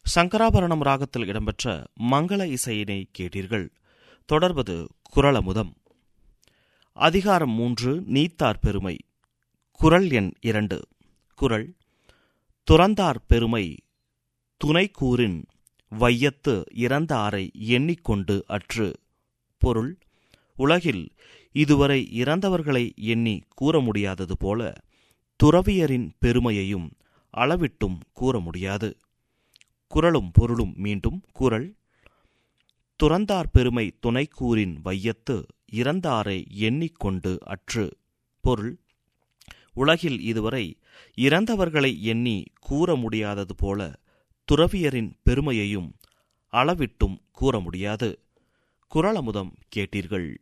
சங்கராபரணம் ராகத்தில் இடம்பெற்ற மங்கள இசையினை கேட்டீர்கள் தொடர்வது குரலமுதம் அதிகாரம் மூன்று நீத்தார் பெருமை குரல் எண் இரண்டு குரல் துறந்தார் பெருமை துணைக்கூறின் வையத்து இறந்தாரை எண்ணிக்கொண்டு அற்று பொருள் உலகில் இதுவரை இறந்தவர்களை எண்ணி கூற முடியாதது போல துறவியரின் பெருமையையும் அளவிட்டும் கூற முடியாது குரலும் பொருளும் மீண்டும் குரல் துறந்தார் பெருமை துணைக்கூறின் வையத்து இறந்தாரை எண்ணிக்கொண்டு அற்று பொருள் உலகில் இதுவரை இறந்தவர்களை எண்ணி கூற முடியாதது போல துறவியரின் பெருமையையும் அளவிட்டும் கூற முடியாது குரலமுதம் கேட்டீர்கள்